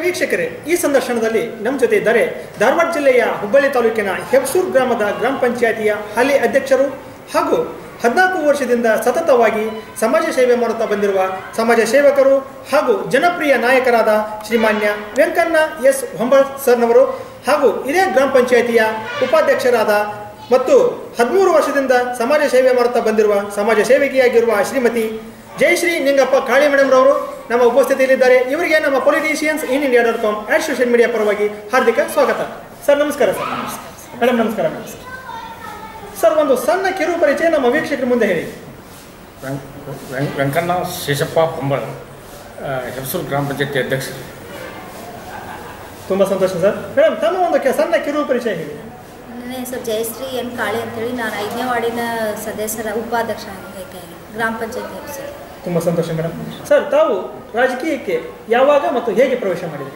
ವೀಕ್ಷಕರೇ ಈ ಸಂದರ್ಶನದಲ್ಲಿ ನಮ್ಮ ಜೊತೆ ಇದ್ದಾರೆ ಧಾರವಾಡ ಜಿಲ್ಲೆಯ ಹುಬ್ಬಳ್ಳಿ ತಾಲೂಕಿನ ಹೆಬ್ಸೂರ್ ಗ್ರಾಮದ ಗ್ರಾಮ ಪಂಚಾಯತಿಯ ಹಾಲಿ ಅಧ್ಯಕ್ಷರು ಹಾಗೂ ಹದಿನಾಲ್ಕು ವರ್ಷದಿಂದ ಸತತವಾಗಿ ಸಮಾಜ ಸೇವೆ ಮಾಡುತ್ತಾ ಬಂದಿರುವ ಸಮಾಜ ಸೇವಕರು ಹಾಗೂ ಜನಪ್ರಿಯ ನಾಯಕರಾದ ಶ್ರೀಮಾನ್ಯ ವೆಂಕಣ್ಣ ಎಸ್ ಹೊಂಬಳ್ ಸರ್ನವರು ಹಾಗೂ ಇದೇ ಗ್ರಾಮ ಪಂಚಾಯತಿಯ ಉಪಾಧ್ಯಕ್ಷರಾದ ಮತ್ತು ಹದಿಮೂರು ವರ್ಷದಿಂದ ಸಮಾಜ ಸೇವೆ ಮಾಡುತ್ತಾ ಬಂದಿರುವ ಸಮಾಜ ಸೇವಕಿಯಾಗಿರುವ ಶ್ರೀಮತಿ ಜಯಶ್ರೀ ನಿಂಗಪ್ಪ ಕಾಳಿ ಮೇಡಮ್ ರವರು ನಮ್ಮ ಉಪಸ್ಥಿತಿಯಲ್ಲಿದ್ದಾರೆ ಇವರಿಗೆ ನಮ್ಮ politicians in India dot com and social media ಪರವಾಗಿ ಹಾರ್ದಿಕ ಸ್ವಾಗತ ಸರ್ ನಮಸ್ಕಾರ ಸರ್ ಮೇಡಮ್ ನಮಸ್ಕಾರ ಮೇಡಮ್ ಸರ್ ಒಂದು ಸಣ್ಣ ಕಿರು ಪರಿಚಯ ನಮ್ಮ ವೀಕ್ಷಕರ ಮುಂದೆ ಹೇಳಿ ವೆಂ- ವೆಂ- ವೆಂಕಣ್ಣ ಶೇಷಪ್ಪ ಹೊಂಬಳ ಹೆಬ್ಸೂರು ಗ್ರಾಮ ಪಂಚಾಯತಿ ಅಧ್ಯಕ್ಷರು ತುಂಬ ಸಂತೋಷ ಸರ್ ಮೇಡಮ್ ತಮ್ಮ ಒಂದು ಕೆ- ಸಣ್ಣ ಕಿರು ಪರಿಚಯ ಹೇಳಿ ನನ್ನ ಹೆಸರು ಜಯಶ್ರೀ ಎನ್ ಕಾಳೆ ಅಂತೇಳಿ ನಾನು ಐದನೇ ವಾರ್ಡಿನ ಸದಸ್ಯರ ಉಪಾಧ್ಯಕ್ಷ ಆಗೈತೆ ಗ್ರಾಮ ಪಂಚಾಯತಿ ಹೆಸರು ತುಂಬ ಸಂತೋಷ ಮೇಡಮ್ ಸರ್ ತಾವು ರಾಜಕೀಯಕ್ಕೆ ಯಾವಾಗ ಮತ್ತು ಹೇಗೆ ಪ್ರವೇಶ ಮಾಡಿದ್ರಿ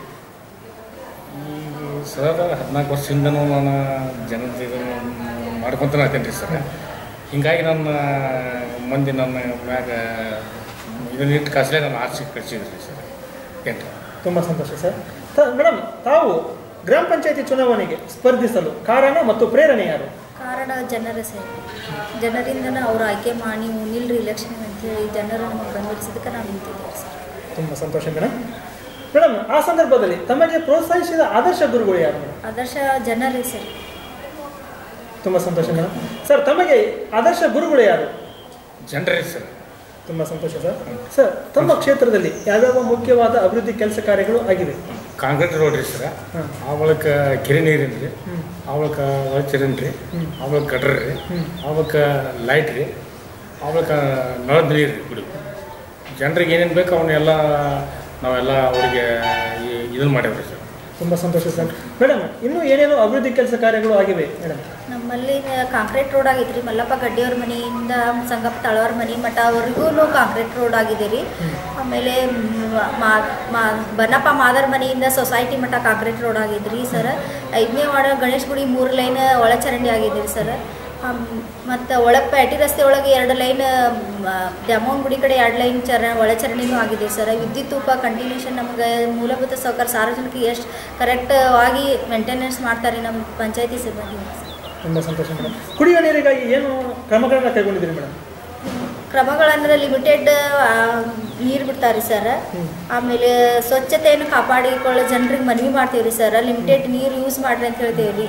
ಈ ಸರ್ ಹದಿನಾಲ್ಕು ವರ್ಷದಿಂದನೂ ನಾನು ಜನದ ಇದನ್ನು ಮಾಡ್ಕೊತಾನೆ ಆತೇನೆ ರೀ ಸರ್ ಹಿಂಗಾಗಿ ನನ್ನ ಮಂದಿ ನನ್ನ ಮ್ಯಾಗ ಇದನ್ನ ಇಟ್ಟು ಕಾಸಲೇ ನನ್ನ ಆರ್ಸಿ ಕಳಿಸಿದ್ರಿ ರೀ ಸರ್ ಏನು ರೀ ತುಂಬ ಸಂತೋಷ ಸರ್ ತ- ಮೇಡಮ್ ತಾವು ಗ್ರಾಮ ಪಂಚಾಯತಿ ಚುನಾವಣೆಗೆ ಸ್ಪರ್ಧಿಸಲು ಕಾರಣ ಮತ್ತು ಪ್ರೇರಣೆ ಯಾರು ಕಾರಣ ಜನರ ಸೇವೆ ಜನರಿಂದನೇ ಅವರು ಆಯ್ಕೆ ಮಾಡಿ ನೀವು ನಿಲ್ರಿ ಇಲೆಕ್ಷನ್ ಅಂತೇಳಿ ಜನರು ನಮಗೆ ಬೆಂಬಲಿಸಿದಕ್ಕೆ ನಾವು ನಿಂತಿದ್ದೇವೆ ಸರ್ ತುಂಬ ಸಂತೋಷ ಮೇಡಮ್ ಮೇಡಮ್ ಆ ಸಂದರ್ಭದಲ್ಲಿ ತಮಗೆ ಪ್ರೋತ್ಸಾಹಿಸಿದ ಆದರ್ಶ ಗುರುಗಳು ಯಾರು ಮೇಡಮ್ ಆದರ್ಶ ಜನರೇ ಸರ್ ತುಂಬ ಸಂತೋಷ ಮೇಡಮ್ ಸರ್ ತಮಗೆ ಆದರ್ಶ ಗುರುಗಳು ಯಾರು ಜನರೇ ಸರ್ ತುಂಬ ಸಂತೋಷ ಸರ್ ಸರ್ ತಮ್ಮ ಕ್ಷೇತ್ರದಲ್ಲಿ ಯಾವ್ಯಾವ ಮುಖ್ಯವಾದ ಅಭಿವೃದ್ಧಿ ಕೆಲಸ ಕಾರ್ಯಗಳು ಆಗಿವೆ ಕಾಂಕ್ರೀಟ್ ರೋಡ್ ರೀ ಸರ್ ಹಾಂ ಆ ಬಳಿಕ ಕೆರೆ ನೀರಿನ ರೀ ಹ್ಮ್. ಆ ಬಳಿಕ ಒಳಚರಿನ ರೀ ಹ್ಮ್. ಆ ಬಳಿಕ ಗಟ್ರ ರೀ ಹ್ಮ್. ಆ ಬಳಿಕ ಲೈಟ್ ರೀ ಆ ಬಳಿಕ ನಳದ ನೀರು ರೀ ಕುಡಿ ಜನರಿಗೆ ಏನೇನು ಬೇಕು ಅವನ್ನೆಲ್ಲ ನಾವೆಲ್ಲ ಅವರಿಗೆ ಇದನ್ನು ಮಾಡೇವ್ರಿ ಸರ್ ತುಂಬ ಸಂತೋಷ ಸರ್ ಮೇಡಮ್ ಇನ್ನೂ ಏನೇನು ಅಭಿವೃದ್ಧಿ ಕೆಲಸ ಕಾರ್ಯಗಳು ಆಗಿವೆ ಮೇಡಮ್ ನಮ್ಮಲ್ಲಿ ಕಾಂಕ್ರೀಟ್ ರೋಡ್ ಆಗೈತೆ ರೀ ಮಲ್ಲಪ್ಪ ಗಡ್ಡಿಯವ್ರ ಮನೆಯಿಂದ ಸಂಗಪ್ಪ ತಳವ್ರ ಮನೆ ಮಠವರೆಗೂ ಕಾಂಕ್ರೀಟ್ ರೋಡ್ ಆಗಿದೆ ರೀ ಆಮೇಲೆ ಮ- ಮಾ- ಮಾ- ಬನ್ನಪ್ಪ ಮಾದರ್ ಮನೆಯಿಂದ ಸೊಸೈಟಿ ಮಠ ಕಾಂಕ್ರೀಟ್ ರೋಡ್ ಆಗಿದೆ ರೀ ಸರ್ ಐದನೇ ವಾರ್ಡ ಗಣೇಶ್ ಗುಡಿ ಮೂರು ಲೈನ್ ಒಳಚರಂಡಿ ಆಗಿದೆ ರೀ ಸರ್ ಮತ್ತು ಒಳಗೆ ಪ್ಯಾಟಿ ರಸ್ತೆ ಒಳಗೆ ಎರಡು ಲೈನ್ ದ್ಯಾಮೋಹನ್ ಗುಡಿ ಕಡೆ ಎರಡು ಲೈನ್ ಚರ ಒಳಚರಂಡಿನೂ ಆಗಿದೆ ಸರ್ ವಿದ್ಯುತ್ ಉಪ ಕಂಟಿನ್ಯೂಷನ್ ನಮಗೆ ಮೂಲಭೂತ ಸೌಕರ್ಯ ಸಾರ್ವಜನಿಕರಿಗೆ ಎಷ್ಟು ಕರೆಕ್ಟ್ ಆಗಿ ಮೇಂಟೆನೆನ್ಸ್ ಮಾಡ್ತಾರೆ ನಮ್ಮ ಪಂಚಾಯತಿ ಸಿಬ್ಬಂದಿ ತುಂಬ ಸಂತೋಷ ಮೇಡಮ್ ಕುಡಿಯುವ ನೀರಿಗಾಗಿ ಏನು ಕ್ರಮಗಳನ್ನು ಕೈಗೊಂಡಿದ್ದೀರಿ ಮೇಡಮ್ ಕ್ರಮಗಳಂದ್ರೆ ಲಿಮಿಟೆಡ್ ನೀರು ಬಿಡ್ತಾರೆ ಸರ್ ಹ್ಮ್. ಆಮೇಲೆ ಸ್ವಚ್ಛತೆಯನ್ನು ಕಾಪಾಡಿಕೊಳ್ಳೋ ಜನರಿಗೆ ಮನವಿ ಮಾಡ್ತೀವಿ ರೀ ಸರ್ ಲಿಮಿಟೆಡ್ ನೀರು ಯೂಸ್ ಮಾಡ್ರಿ ಅಂತ ಹೇಳ್ತೀವಿ ರೀ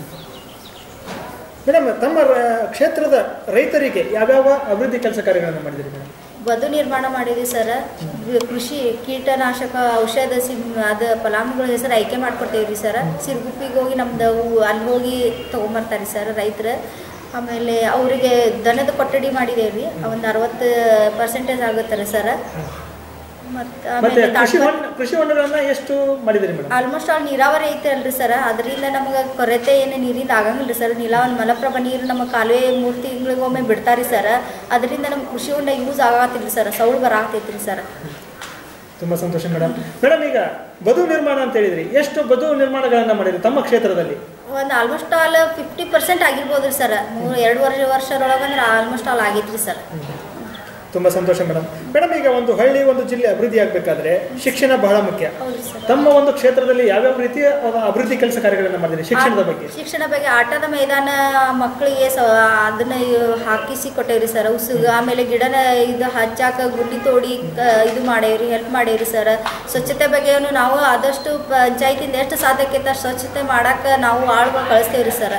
ಮೇಡಮ್ ತಮ್ಮ ರ- ಕ್ಷೇತ್ರದ ರೈತರಿಗೆ ಯಾವ್ಯಾವ ಅಭಿವೃದ್ಧಿ ಕೆಲಸ ಕಾರ್ಯಗಳನ್ನು ಮಾಡಿದ್ದೀರಿ ಮೇಡಮ್ ಬದು ನಿರ್ಮಾಣ ಮಾಡಿದ್ವಿ ಸರ್ ಕೃಷಿ ಕೀಟನಾಶಕ ಔಷಧ ಸಿಮ್ ಅದು ಫಲಾನುಭವಿಗಳ ಹೆಸರು ಆಯ್ಕೆ ಮಾಡ್ಕೊಡ್ತೇವೆ ರೀ ಸರ್ ಸಿರುಗುಪ್ಪಿಗೆ ಹೋಗಿ ನಮ್ದು ಅವು ಅಲ್ಲಿ ಹೋಗಿ ತೊಗೊಂಬರ್ತಾರೆ ಸರ್ ರೈತರು ಆಮೇಲೆ ಅವರಿಗೆ ದನದ ಕೊಠಡಿ ಮಾಡಿದೇವೆ ರೀ ಒಂದು ಅರವತ್ತು ಪರ್ಸೆಂಟೇಜ್ ಆಗುತ್ತಾರೆ ಸರ್ ಮತ್ತು ಮತ್ತೆ ಆಮೇಲೆ ಕೃಷಿ ತಾಟ್ಮ- ಹೊಂಡ ಕೃಷಿ ಹೊಂಡಗಳನ್ನ ಎಷ್ಟು ಮಾಡಿದ್ದೀರಿ ಮೇಡಮ್ ಆಲ್ಮೋಸ್ಟ್ ಆಲ್ ನೀರಾವರಿ ಐತೆ ಅಲ್ರಿ ಸರ್ ಅದರಿಂದ ನಮಗೆ ಕೊರತೆ ಏನು ನೀರಿಂದ ಆಗಂಗಿಲ್ಲ ರೀ ಸರ್ ನೀಲಾವರಿ ಮಲಪ್ರಭಾ ನೀರು ನಮ್ಮ ಕಾಲುವೆ ಮೂರು ತಿಂಗಳಿಗೊಮ್ಮೆ ಬಿಡ್ತಾರೆ ಸರ್ ಅದರಿಂದ ನಮ್ಮ ಕೃಷಿ ಹೊಂಡ ಯೂಸ್ ಆಗತ್ತಿಲ್ಲ ಸರ್ ಸೌಳು ಬರಾಕತ್ತೈತ್ರಿ ಸರ್ ತುಂಬ ಸಂತೋಷ ಮೇಡಮ್ ಮೇಡಮ್ ಈಗ ಬದು ನಿರ್ಮಾಣ ಅಂತ ಹೇಳಿದ್ರಿ ಎಷ್ಟು ಬದು ನಿರ್ಮಾಣಗಳನ್ನು ಮಾಡಿದ್ರಿ ತಮ್ಮ ಕ್ಷೇತ್ರದಲ್ಲಿ ಒಂದು ಆಲ್ಮೋಸ್ಟ್ ಆಲ್ ಫಿಫ್ಟಿ ಪರ್ಸೆಂಟ್ ಆಗಿರ್ಬೋದು ರೀ ಸರ್ ಮೂರು ಎರಡು ವರ್ಷ ವರ್ಷದೊಳಗೆ ಅಂದ್ರೆ ಆಲ್ಮೋಸ್ಟ್ ಆಲ್ ಆಗೈತ್ರಿ ಸರ್ ತುಂಬ ಸಂತೋಷ ಮೇಡಮ್ ಮೇಡಮ್ ಈಗ ಒಂದು ಹಳ್ಳಿ ಒಂದು ಜಿಲ್ಲೆ ಅಭಿವೃದ್ಧಿ ಆಗಬೇಕಾದ್ರೆ ಶಿಕ್ಷಣ ಬಹಳ ಮುಖ್ಯ ಹೌದು ಸರ್ ತಮ್ಮ ಒಂದು ಕ್ಷೇತ್ರದಲ್ಲಿ ಯಾವ್ಯಾವ ರೀತಿಯ ಅಭಿವೃದ್ಧಿ ಕೆಲಸ ಕಾರ್ಯಗಳನ್ನು ಮಾಡಿದ್ರಿ ಶಿಕ್ಷಣದ ಬಗ್ಗೆ ಶಿಕ್ಷಣ ಬಗ್ಗೆ ಆಟದ ಮೈದಾನ ಮಕ್ಕಳಿಗೆ ಸ ಅದನ್ನ ಹಾಕಿಸಿ ಕೊಟ್ಟೇವ್ರಿ ಸರ್ ಉಸುಗ ಆಮೇಲೆ ಗಿಡನ ಇದು ಹಚ್ಚಾಕ ಗುಂಡಿ ತೋಡಿ ಕ- ಇದು ಮಾಡೇವ್ರಿ ಹೆಲ್ಪ್ ಮಾಡೇವ್ರಿ ಸರ್ ಸ್ವಚ್ಛತೆ ಬಗ್ಗೆನು ನಾವು ಆದಷ್ಟು ಪಂಚಾಯತಿಂದ ಎಷ್ಟು ಸಾಧ್ಯಕ್ಕೆ ಅಷ್ಟು ಸ್ವಚ್ಛತೆ ಮಾಡಕ್ಕೆ ನಾವು ಆಳುಗಳು ಕಳಿಸ್ತೇವ್ರಿ ಸರ್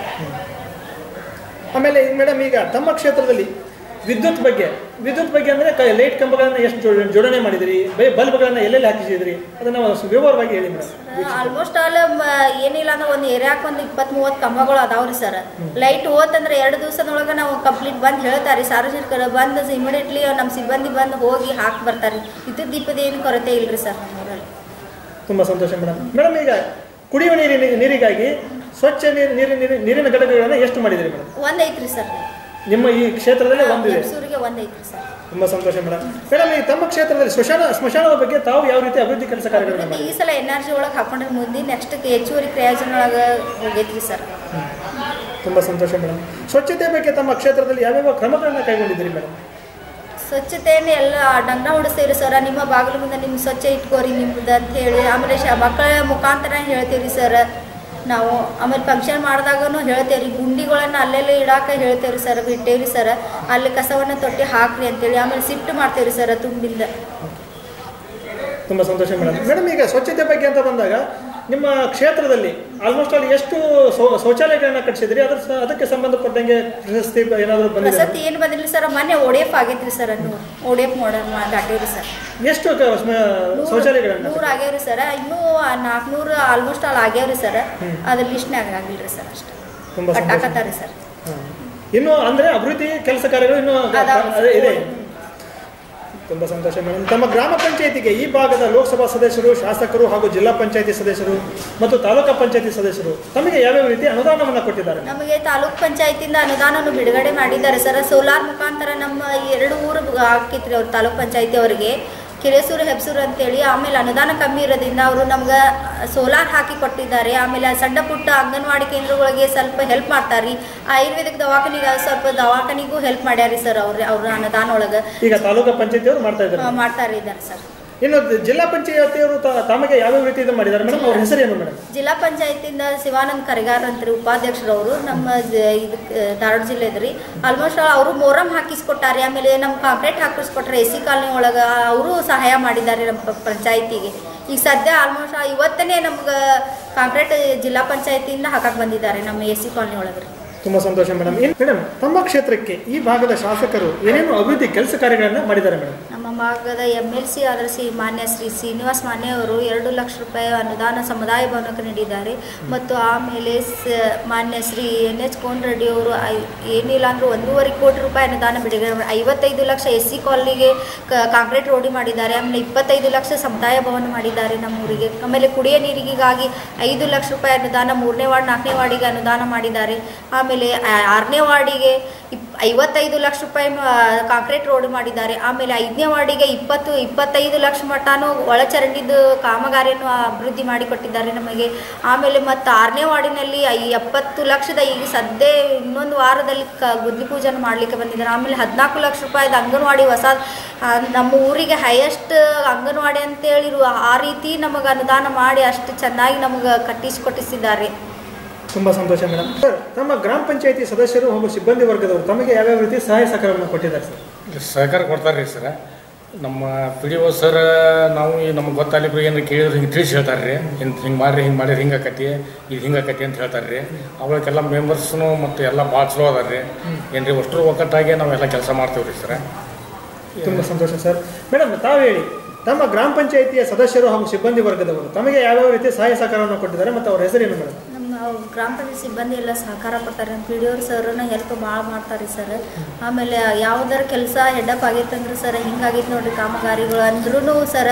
ಆಮೇಲೆ ಮೇಡಮ್ ಈಗ ತಮ್ಮ ಕ್ಷೇತ್ರದಲ್ಲಿ ವಿದ್ಯುತ್ ಬಗ್ಗೆ ವಿದ್ಯುತ್ ಬಗ್ಗೆ ಅಂದ್ರೆ ಲೈಟ್ ಕಂಬಗಳನ್ನ ಎಷ್ಟು ಜೋ- ಜೋಡಣೆ ಮಾಡಿದಿರಿ ಬೈ ಬಲ್ಬ್ಗಳನ್ನ ಎಲ್ಲೆಲ್ಲಿ ಹಾಕಿಸಿದ್ರಿ ಅದನ್ನ ಒಂದು ವಿವರವಾಗಿ ಹೇಳಿ ಮೇಡಮ್ ಆಲ್ಮೋಸ್ಟ್ ಆಲ್ ಏನಿಲ್ಲ ಅಂದ್ರೆ ಒಂದು ಏರಿಯಾಕ್ಕೆ ಒಂದು ಇಪ್ಪತ್ತ್ ಮೂವತ್ತು ಕಂಬಗಳು ಅದಾವ್ರಿ ಸರ್ ಲೈಟ್ ಹೋತಂದ್ರೆ ಎರಡು ದಿವಸದೊಳಗೆ ನಾವು ಕಂಪ್ಲೀಟ್ ಬಂದು ಹೇಳ್ತಾರೆ ಸಾರ್ವಜನಿಕರು ಬಂದು ಇಮಿಡಿಯೇಟ್ಲಿ ನಮ್ಮ ಸಿಬ್ಬಂದಿ ಬಂದು ಹೋಗಿ ಹಾಕಿ ಬರ್ತಾರೆ ವಿದ್ಯುತ್ ದೀಪದ ಏನು ಕೊರತೆ ಇಲ್ರಿ ಸರ್ ನಮ್ಮೂರಲ್ಲಿ ತುಂಬಾ ಸಂತೋಷ ಮೇಡಮ್ ಮೇಡಮ್ ಈಗ ಕುಡಿಯುವ ನೀರಿನ ನೀರಿಗಾಗಿ ಸ್ವಚ್ಛ ನೀರು ನೀರಿನ ನೀರಿನ- ನೀರಿನ ಘಟಕಗಳನ್ನ ಎಷ್ಟು ಮಾಡಿದಿರಿ ಮೇಡಮ್ ಒಂದ್ ಐತ್ರಿ ಸರ್ ನಿಮ್ಮ ಈ ಕ್ಷೇತ್ರದಲ್ಲಿ ಒಂದಿದೆ ಸೂರಿಗೆ ಒಂದ್ ಐತ್ರಿ ಸರ್ ತುಂಬಾ ಸಂತೋಷ ಮೇಡಮ್ ಮೇಡಮ್ ಈ ತಮ್ಮ ಕ್ಷೇತ್ರದಲ್ಲಿ ಸ್ಮಶಾನ ಸ್ಮಶಾನದ ಬಗ್ಗೆ ತಾವು ಯಾವ ರೀತಿ ಅಭಿವೃದ್ಧಿ ಕೆಲಸ ಕಾರ್ಯಗಳನ್ನ ಮತ್ತೆ ಈ ಮಾಡಿದ್ರಿ ಸಲ ಎನ್ ಆರ್ ಜಿ ಒಳಗೆ ಹಾಕೊಂಡ್ರೆ ಮುಂದಿನ ನೆಕ್ಸ್ಟ್ ಹೆಚ್ಚುವರಿ ಪ್ರಯೋಜನ ಒಳಗೆ ಹೋಗೈತ್ರಿ ಸರ್ ತುಂಬಾ ಸಂತೋಷ ಮೇಡಮ್ ಸ್ವಚ್ಛತೆ ಬಗ್ಗೆ ತಮ್ಮ ಕ್ಷೇತ್ರದಲ್ಲಿ ಯಾವ್ಯಾವ ಕ್ರಮಗಳನ್ನ ಕೈಗೊಂಡಿದ್ದೀರಿ ಮೇಡಮ್ ಸ್ವಚ್ಛತೆಯನ್ನು ಎಲ್ಲ ಡಂಗ ಹೊಡಿಸ್ತೀವಿ ಸರ್ ನಿಮ್ಮ ಬಾಗಿಲು ಮುಂದೆ ನಿಮ್ಮ ಸ್ವಚ್ಛ ಇಟ್ಕೋರಿ ನಿಮ್ದು ಅಂತ ಹೇಳಿ ಆಮೇಲೆ ಶ ಮಕ್ಕಳ ಮುಖಾಂತರ ಹೇಳ್ತೀವಿ ಸರ್ ನಾವು ಆಮೇಲೆ ಫಂಕ್ಷನ್ ಮಾಡಿದಾಗೂ ಹೇಳ್ತೇವೆ ಗುಂಡಿಗಳನ್ನು ಅಲ್ಲೆಲ್ಲ ಇಡಾಕ ಹೇಳ್ತೇವೆ ಸರ್ ಬಿಟ್ಟೇವ್ರಿ ಸರ್ ಅಲ್ಲಿ ಕಸವನ್ನು ತೊಟ್ಟಿ ಹಾಕ್ರಿ ಅಂತೇಳಿ ಆಮೇಲೆ ಶಿಫ್ಟ್ ಮಾಡ್ತೇವ್ರಿ ಸರ್ ತುಂಬಿಂದ ತುಂಬ ಸಂತೋಷ ಮೇಡಮ್ ಮೇಡಮ್ ಈಗ ಸ್ವಚ್ಛತೆ ಬಗ್ಗೆ ಅಂತ ಬಂದಾಗ ನಿಮ್ಮ ಕ್ಷೇತ್ರದಲ್ಲಿ ಆಲ್ಮೋಸ್ಟ್ ಅಲ್ಲಿ ಎಷ್ಟು ಶೌ- ಶೌಚಾಲಯಗಳನ್ನ ಕಟ್ಟಿಸಿದ್ರಿ ಅದ್ರ ಸ- ಅದಕ್ಕೆ ಸಂಬಂಧಪಟ್ಟಂಗೆ ಪ್ರಶಸ್ತಿ ಏನಾದರೂ ಬಂದಿದೆ ವಸತಿ ಏನು ಬಂದಿಲ್ಲ ಸರ್ ಮೊನ್ನೆ ಓಡಿಎಫ್ ಆಗೈತ್ರಿ ಸರ್ ನೀವು ಓಡಿಎಫ್ ಮಾಡ ದಾಟೇವ್ರಿ ಸರ್ ಎಷ್ಟು ಕ- ಸ್ಮ- ಶೌಚಾಲಯಗಳನ್ನ ನೂರು ಆಗ್ಯಾವ್ರಿ ಸರ್ ಇನ್ನೂ ನಾಲ್ಕುನೂರು ಆಲ್ಮೋಸ್ಟ್ ಅಲ್ಲಿ ಆಗ್ಯಾವ್ರಿ ಸರ್ ಅದ್ರ ಲಿಸ್ಟ್ನಾಗ ಆಗಿಲ್ರಿ ಸರ್ ಅಷ್ಟು ತುಂಬ ಸಂತೋಷ ಕಟ್ಟಾಕತ್ತಾರಿ ಸರ್ ಹ್ಮ್. ಇನ್ನು ಅಂದ್ರೆ ಅಭಿವೃದ್ಧಿ ಕೆಲಸ ಕಾರ್ಯಗಳು ಇನ್ನು ಅದಾವ್ರಿ ಅದೇ ಇದೆ ಸರ್. ತುಂಬಾ ಸಂತೋಷ ಮೇಡಮ್ ತಮ್ಮ ಗ್ರಾಮ ಪಂಚಾಯತಿಗೆ ಈ ಭಾಗದ ಲೋಕಸಭಾ ಸದಸ್ಯರು ಶಾಸಕರು ಹಾಗೂ ಜಿಲ್ಲಾ ಪಂಚಾಯತಿ ಸದಸ್ಯರು ಮತ್ತು ತಾಲೂಕಾ ಪಂಚಾಯತಿ ಸದಸ್ಯರು ತಮಗೆ ಯಾವ್ಯಾವ ರೀತಿ ಅನುದಾನವನ್ನು ಕೊಟ್ಟಿದ್ದಾರೆ ನಮಗೆ ತಾಲೂಕ್ ಪಂಚಾಯತಿಂದ ಅನುದಾನವನ್ನು ಬಿಡುಗಡೆ ಮಾಡಿದ್ದಾರೆ ಸರ್ ಸೋಲಾರ್ ಮುಖಾಂತರ ನಮ್ಮ ಈ ಎರಡು ಊರು ಹಾಕಿತ್ರಿ ಅವ್ರು ತಾಲೂಕ್ ಪಂಚಾಯತಿ ಅವರಿಗೆ ಕಿರೇಸೂರು ಹೆಬ್ಸೂರು ಅಂತೇಳಿ ಆಮೇಲೆ ಅನುದಾನ ಕಮ್ಮಿ ಇರೋದ್ರಿಂದ ಅವರು ನಮ್ಗೆ ಸೋಲಾರ್ ಹಾಕಿ ಕೊಟ್ಟಿದ್ದಾರೆ ಆಮೇಲೆ ಸಣ್ಣ ಪುಟ್ಟ ಅಂಗನವಾಡಿ ಕೇಂದ್ರಗಳಿಗೆ ಸ್ವಲ್ಪ ಹೆಲ್ಪ್ ಮಾಡ್ತಾರೆ ಆಯುರ್ವೇದಿಕ್ ದವಾಖಾನಿಗೆ ಸ್ವಲ್ಪ ದವಾಖಾನಿಗೂ ಹೆಲ್ಪ್ ಮಾಡ್ಯಾರಿ ಸರ್ ಅವ್ರ ಅವ್ರ ಅನುದಾನ ಒಳಗೆ ಈಗ ತಾಲೂಕಾ ಪಂಚಾಯತಿಯವರು ಮಾಡ್ತಾ ಇದ್ದಾರೆ ಮಾಡ್ತಾರೆ ಇದ್ದಾರೆ ಸರ್ ಇನ್ನು ಜಿಲ್ಲಾ ಪಂಚಾಯತಿಯವರು ತ- ತಮಗೆ ಯಾವ್ಯಾವ ರೀತಿ ಇದು ಮಾಡಿದ್ದಾರೆ ಮೇಡಮ್ ಅವ್ರ ಹೆಸರೇನು ಮೇಡಮ್ ಜಿಲ್ಲಾ ಪಂಚಾಯತಿಯಿಂದ ಶಿವಾನಂದ್ ಕರಿಗಾರ್ ಅಂತ್ರಿ ಉಪಾಧ್ಯಕ್ಷರವರು ನಮ್ಮ ಜ- ಇದು ಧಾರವಾಡ ಜಿಲ್ಲೆ ಇದ್ರಿ ಆಲ್ಮೋಸ್ಟ್ ಅವರು ಮೊರಮ್ ಹಾಕಿಸ್ಕೊಟ್ಟಾರೆ ಆಮೇಲೆ ನಮ್ಮ ಕಾಂಕ್ರೀಟ್ ಹಾಕಿಸ್ಕೊಟ್ರೆ ಎ ಸಿ ಕಾಲನಿ ಒಳಗೆ ಅವರು ಸಹಾಯ ಮಾಡಿದ್ದಾರೆ ನಮ್ಮ ಪ- ಪಂಚಾಯತಿಗೆ ಈಗ ಸದ್ಯ ಆಲ್ಮೋಸ್ಟ್ ಇವತ್ತನೇ ನಮ್ಗೆ ಕಾಂಕ್ರೀಟ್ ಜಿಲ್ಲಾ ಪಂಚಾಯತಿಯಿಂದ ಹಾಕಕ್ಕೆ ಬಂದಿದ್ದಾರೆ ನಮ್ಮ ಎ ಸಿ ಕಾಲನಿ ಒಳಗೆ ರೀ ತುಂಬಾ ಸಂತೋಷ ಮೇಡಮ್ ಮೇಡಮ್ ತಮ್ಮ ಕ್ಷೇತ್ರಕ್ಕೆ ಈ ಭಾಗದ ಶಾಸಕರು ಏನೇನು ಅಭಿವೃದ್ಧಿ ಕೆಲಸ ಕಾರ್ಯಗಳನ್ನ ಮಾಡಿದ್ದಾರೆ ಮೇಡಮ್ ನಮ್ಮ ಭಾಗದ ಎಮ್ ಎಲ್ ಸಿ ಆದ ಶ್ರೀ ಮಾನ್ಯ ಶ್ರೀ ಶ್ರೀನಿವಾಸ್ ಮಾನ್ಯ ಅವರು ಎರಡು ಲಕ್ಷ ರೂಪಾಯಿ ಅನುದಾನ ಸಮುದಾಯ ಭವನಕ್ಕೆ ನೀಡಿದ್ದಾರೆ ಮತ್ತು ಆಮೇಲೆ ಸ ಮಾನ್ಯ ಶ್ರೀ ಎನ್ ಎಚ್ ಕೋನ್ ರೆಡ್ಡಿ ಅವರು ಐ- ಏನಿಲ್ಲ ಅಂದರೂ ಒಂದೂವರೆ ಕೋಟಿ ರೂಪಾಯಿ ಅನುದಾನ ಬಿಡುಗಡೆ ಮಾಡಿ ಐವತ್ತೈದು ಲಕ್ಷ ಎಸ್ ಸಿ ಕಾಲನಿಗೆ ಕಾಂಕ್ರೀಟ್ ರೋಡಿ ಮಾಡಿದ್ದಾರೆ ಆಮೇಲೆ ಇಪ್ಪತ್ತೈದು ಲಕ್ಷ ಸಮುದಾಯ ಭವನ ಮಾಡಿದ್ದಾರೆ ನಮ್ಮ ಊರಿಗೆ ಆಮೇಲೆ ಕುಡಿಯ ನೀರಿಗಾಗಿ ಐದು ಲಕ್ಷ ರೂಪಾಯಿ ಅನುದಾನ ಮೂರನೇ ವಾರ್ಡ್ ನಾಲ್ಕನೇ ವಾರ್ಡಿಗೆ ಅನುದಾನ ಮಾಡಿದ್ದಾರೆ ಆಮೇಲೆ ಆ- ಆರನೇ ವಾರ್ಡಿಗೆ ಇಪ್ ಐವತ್ತೈದು ಲಕ್ಷ ರೂಪಾಯಿ ಮ- ಕಾಂಕ್ರೀಟ್ ರೋಡ್ ಮಾಡಿದ್ದಾರೆ ಆಮೇಲೆ ಐದನೇ ವಾರ್ಡಿಗೆ ಇಪ್ಪತ್ತು ಇಪ್ಪತ್ತೈದು ಲಕ್ಷ ಮಟ್ಟನೂ ಒಳಚರಂಡಿದ್ದು ಕಾಮಗಾರಿಯನ್ನು ಅಭಿವೃದ್ಧಿ ಮಾಡಿಕೊಟ್ಟಿದ್ದಾರೆ ನಮಗೆ ಆಮೇಲೆ ಮತ್ತು ಆರನೇ ವಾರ್ಡಿನಲ್ಲಿ ಐ- ಎಪ್ಪತ್ತು ಲಕ್ಷದ ಈಗ ಸದ್ಯ ಇನ್ನೊಂದು ವಾರದಲ್ಲಿ ಕ ಗುದ್ಲಿ ಪೂಜೆನ ಮಾಡಲಿಕ್ಕೆ ಬಂದಿದ್ದಾರೆ ಆಮೇಲೆ ಹದಿನಾಲ್ಕು ಲಕ್ಷ ರೂಪಾಯಿದ ಅಂಗನವಾಡಿ ಹೊಸ ಆ, ನಮ್ಮ ಊರಿಗೆ ಹೈಯೆಸ್ಟ್ ಅಂಗನವಾಡಿ ಅಂತೇಳಿ ಆ ರೀತಿ ನಮಗೆ ಅನುದಾನ ಮಾಡಿ ಅಷ್ಟು ಚೆನ್ನಾಗಿ ನಮಗೆ ಕಟ್ಟಿಸಿಕೊಟ್ಟಿಸಿದ್ದಾರೆ ತುಂಬಾ ಸಂತೋಷ ಮೇಡಮ್ ಸರ್ ತಮ್ಮ ಗ್ರಾಮ ಪಂಚಾಯತಿ ಸದಸ್ಯರು ಹಾಗೂ ಸಿಬ್ಬಂದಿ ವರ್ಗದವರು ತಮಗೆ ಯಾವ್ಯಾವ ರೀತಿ ಸಹಾಯ ಸಹಕಾರವನ್ನು ಕೊಟ್ಟಿದ್ದಾರೆ ಸರ್ ಸಹಕಾರ ಕೊಡ್ತಾರೆ ರೀ ಸರ ನಮ್ಮ ಪಿ ಡಿ ಒ ಸರ್ ನಾವು ಈ ನಮ್ಗೆ ಗೊತ್ತಾಗಲಿಕ್ಕೆ ಏನಾರು ಕೇಳಿದ್ರೆ ಹಿಂಗೆ ತಿಳಿಸಿ ಹೇಳ್ತಾರೆ ರೀ ಹಿಂಗೆ ಹಿಂಗೆ ಮಾಡಿರಿ ಹಿಂಗೆ ಮಾಡಿರಿ ಹಿಂಗೆ ಆಕತಿ ಇದು ಹಿಂಗೆ ಆಕತಿ ಅಂತ ಹೇಳ್ತಾರೆ ರೀ ಅವಕ್ಕೆಲ್ಲ ಮೆಂಬರ್ಸ್ನು ಮತ್ತು ಎಲ್ಲ ಭಾಳ ಚಲೋ ಅದಾರ ರೀ ಏನು ರೀ ಅಷ್ಟರ ಒಕ್ಕಟ್ಟಾಗಿ ನಾವೆಲ್ಲ ಕೆಲಸ ಮಾಡ್ತೀವಿ ರೀ ಸರ ತುಂಬಾ ಸಂತೋಷ ಸರ್ ಮೇಡಮ್ ತಾವು ಹೇಳಿ ತಮ್ಮ ಗ್ರಾಮ ಪಂಚಾಯತಿಯ ಸದಸ್ಯರು ಹಾಗೂ ಸಿಬ್ಬಂದಿ ವರ್ಗದವರು ತಮಗೆ ಯಾವ್ಯಾವ ರೀತಿ ಸಹಾಯ ಸಹಕಾರವನ್ನು ಕೊಟ್ಟಿದ್ದಾರೆ ಮತ್ತು ಅವರ ಹೆಸರೇನು ಮೇಡಮ್ ನಮ್ಮ ಅವ್ರು ಗ್ರಾಮ ಪಂಚಾಯತ್ ಸಿಬ್ಬಂದಿ ಎಲ್ಲ ಸಹಕಾರ ಕೊಡ್ತಾರೆ ನಮ್ಮ ಪಿ ಡಿ ಅವ್ರು ಸರ್ನ ಹೆಲ್ಪ್ ಭಾಳ ಮಾಡ್ತಾರೆ ಸರ್ ಆಮೇಲೆ ಯಾವ್ದಾರ ಕೆಲಸ ಹೆಡಪ್ ಆಗೈತಂದ್ರೆ ಸರ್ ಹಿಂಗಾಗೈತೆ ನೋಡ್ರಿ ಕಾಮಗಾರಿಗಳು ಅಂದ್ರೂ ಸರ್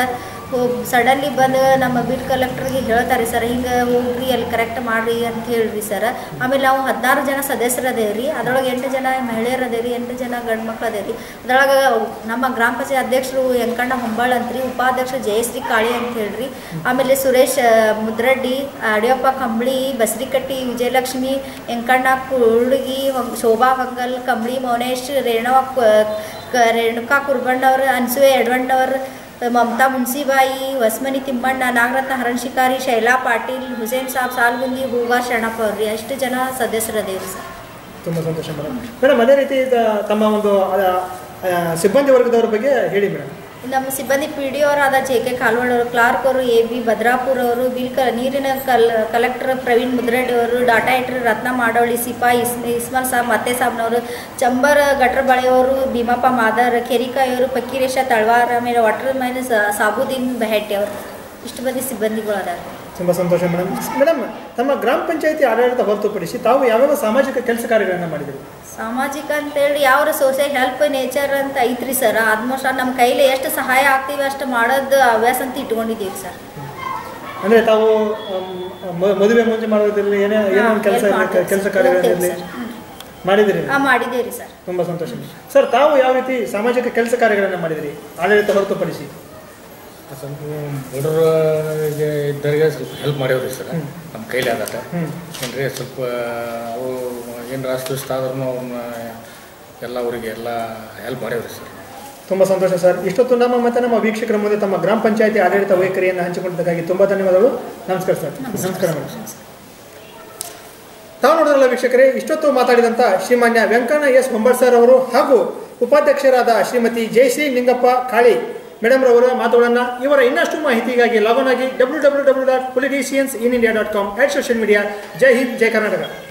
ಸಡನ್ಲಿ ಬಂದು ನಮ್ಮ ಬಿಲ್ ಕಲೆಕ್ಟರ್ಗೆ ಹೇಳ್ತಾರೆ ಸರ್ ಹಿಂಗೆ ಹೋಗ್ರಿ ಅಲ್ಲಿ ಕರೆಕ್ಟ್ ಮಾಡ್ರಿ ಅಂತ ಹೇಳ್ರಿ ಸರ್ ಆಮೇಲೆ ನಾವು ಹದಿನಾರು ಜನ ಸದಸ್ಯರು ಅದೇವಿ ರೀ ಅದ್ರೊಳಗೆ ಎಂಟು ಜನ ಮಹಿಳೆಯರು ಅದೇವಿ ಎಂಟು ಜನ ಗಂಡು ಮಕ್ಳು ಅದೇವಿ ಅದ್ರೊಳಗೆ ನಮ್ಮ ಗ್ರಾಮ ಪಂಚಾಯತ್ ಅಧ್ಯಕ್ಷರು ವೆಂಕಣ್ಣ ಹೊಂಬಾಳ್ ಅಂತ್ರಿ ಉಪಾಧ್ಯಕ್ಷರು ಜಯಶ್ರೀ ಕಾಳಿ ಅಂತ ಹೇಳ್ರಿ ಆಮೇಲೆ ಸುರೇಶ್ ಆ, ಮುದ್ರಡ್ಡಿ ಅಡಿಯಪ್ಪ ಕಂಬಳಿ ಬಸರಿಕಟ್ಟಿ ವಿಜಯಲಕ್ಷ್ಮಿ ವೆಂಕಣ್ಣ ಕುರುಡುಗಿ ಹೊಂ- ಶೋಭಾ ಹೊಂಗಲ್ ಕಂಬಳಿ ಮೌನೇಶ್ ರೇಣವ ಕ- ಕ- ರೇಣುಕಾ ಕುರ್ಬಣ್ಣವ್ರ ಅನ್ಸೂಯೆ ಎಡವಣ್ಣವ್ರ ಮಮತಾ ಮುನ್ಸಿಬಾಯಿ ಹೊಸ್ಮನಿ ತಿಮ್ಮಣ್ಣ ನಾಗರತ್ನ ಹರಣ್ ಶಿಕಾರಿ ಶೈಲಾ ಪಾಟೀಲ್ ಹುಸೇನ್ ಸಾಬ್ ಸಾಲ್ಗುಂದಿ ಹೂವಾ ಶರಣಪ್ಪ ಅವ್ರಿ ಅಷ್ಟು ಜನ ಸದಸ್ಯರು ಅದೇವ್ರಿ ಸರ್ ತುಂಬ ಸಂತೋಷ ಮೇಡಮ್ ಮೇಡಮ್ ಅದೇ ರೀತಿ ತ- ತಮ್ಮ ಒಂದು ಆ, ಆ, ಸಿಬ್ಬಂದಿ ವರ್ಗದವ್ರ ಬಗ್ಗೆ ಹೇಳಿ ಮೇಡಮ್ ನಮ್ಮ ಸಿಬ್ಬಂದಿ ಪಿ ಡಿ ಅವರಾದ ಜೆ ಕೆ ಕಾಲ್ವಾಡ್ ಅವರು ಕ್ಲಾರ್ಕ್ ಅವರು ಎ ಬಿ ಭದ್ರಾಪುರ ಅವರು ಬಿಲ್ ಕ ನೀರಿನ ಕಲ್ ಕಲೆಕ್ಟರ್ ಪ್ರವೀಣ್ ಮುದ್ರೆಡ್ಡಿ ಅವರು ಡಾಟಾ ಎಂಟ್ರಿ ರತ್ನ ಮಾಡೋಳಿ ಸಿಪಾಯಿ ಇಸ್ ಇಸ್ಮಾಲ್ ಸಾಬ್ ಮತ್ತೆ ಸಾಬ್ನವರು ಚಂಬರ್ ಗಟ್ರ ಬಳೆಯವರು ಭೀಮಪ್ಪ ಮಾದರ್ ಕೆರಿಕಾಯಿಯವರು ಫಕೀರೇಶ ತಳವಾರ ಆಮೇಲೆ ವಾಟರ್ ಮೈನ್ ಸಾಬುದ್ದೀನ್ ಬೆಹೆಟ್ಟಿ ಅವರು ಇಷ್ಟು ಮಂದಿ ಸಿಬ್ಬಂದಿಗಳು ಅದಾರ ತುಂಬ ಸಂತೋಷ ಮೇಡಮ್ ಮೇಡಮ್ ತಮ್ಮ ಗ್ರಾಮ ಪಂಚಾಯತಿ ಆಡಳಿತ ಹೊರತುಪಡಿಸಿ ತಾವು ಯಾವ್ಯಾವ ಸಾಮಾಜಿಕ ಕೆಲಸ ಕಾರ್ಯಗಳನ್ನು ಮಾಡಿದ್ದೀರಿ ಸಾಮಾಜಿಕ ಅಂತೇಳಿ ಯಾವ ಸೋಷಿಯಲ್ ಹೆಲ್ಪ್ ನೇಚರ್ ಅಂತ ಐತ್ರಿ ಸರ್ ಆಲ್ಮೋಸ್ಟ್ ನಮ್ಮ ಕೈಲಿ ಎಷ್ಟು ಸಹಾಯ ಆಗ್ತೀವಿ ಅಷ್ಟು ಮಾಡೋದು ಹವ್ಯಾಸ ಅಂತ ಇಟ್ಕೊಂಡಿದ್ದೀವಿ ಸರ್ ಅಂದರೆ ತಾವು ಆಮ್, ಮ- ಮದುವೆ ಮುಂಚೆ ಮಾಡೋದ್ರಲ್ಲಿ ಏನೇ ಏನೋ ಒಂದು ಕೆಲಸ help ಮಾಡ್ತೀವಿ ಕೆಲಸ ಸರ್. ಕಾರ್ಯಗಳಿರಲಿ ಹೋಗ್ತೀವಿ ಸರ್. ಹ್ಮ್. ಮಾಡಿದಿರಿ ಹಾಂ ಮಾಡಿದ್ದೀವಿ ಸರ್ ತುಂಬ ಸಂತೋಷ ಸರ್ ತಾವು ಯಾವ ರೀತಿ ಸಾಮಾಜಿಕ ಕೆಲಸ ಕಾರ್ಯಗಳನ್ನು ಮಾಡಿದಿರಿ ಆಡಳಿತ ಹೊರತುಪಡಿಸಿ ಸ್ವಲ್ಪ ಬಡವರಿಗೆ ಇದ್ದವರಿಗೆ ಸ್ವಲ್ಪ ಹೆಲ್ಪ್ ಮಾಡ್ಯಾವ್ರಿ ಸರ್ ಹ್ಮ್. ನಮ್ಮ ಕೈಲಿ ಆಗತ್ತೆ ಹ್ಞೂ ಏನ್ರಿ ಸ್ವಲ್ಪ ಅವು ಏನು ರಾಷ್ಟ್ರೀಯ ಆದ್ರೂ ಅವ್ರನ್ನ ಎಲ್ಲ ಅವರಿಗೆ ಎಲ್ಲ ಹೆಲ್ಪ್ ಮಾಡ್ಯಾವ್ರಿ ಸರ್ ತುಂಬ ಸಂತೋಷ ಸರ್ ಇಷ್ಟೊತ್ತು ನಮ್ಮ ಮತ್ತು ನಮ್ಮ ವೀಕ್ಷಕರ ಮುಂದೆ ತಮ್ಮ ಗ್ರಾಮ ಪಂಚಾಯತಿ ಆಡಳಿತ ವೈಖರಿಯನ್ನು ಹಂಚಿಕೊಂಡಿದ್ದಕ್ಕಾಗಿ ತುಂಬ ಧನ್ಯವಾದಗಳು ನಮಸ್ಕಾರ ಸರ್ ನಮಸ್ಕಾರ ಮೇಡಮ್ ತಾವು ನೋಡಿದ್ರಲ್ಲ ವೀಕ್ಷಕರೇ ಇಷ್ಟೊತ್ತು ಮಾತಾಡಿದಂಥ ಶ್ರೀಮಾನ್ಯ ವೆಂಕಣ್ಣ ಎಸ್ ಹೊಂಬಳ್ ಸರ್ ಅವರು ಹಾಗೂ ಉಪಾಧ್ಯಕ್ಷರಾದ ಶ್ರೀಮತಿ ಜಯಶ್ರೀ ನಿಂಗಪ್ಪ ಕಾಳಿ ಮೇಡಮ್ ರವರ ಮಾತುಗಳನ್ನು ಇವರ ಇನ್ನಷ್ಟು ಮಾಹಿತಿಗಾಗಿ ಲಾಗೋನ್ ಆಗಿ W W W dot politicians in India dot com at social media Jai Hind Jai Karnataka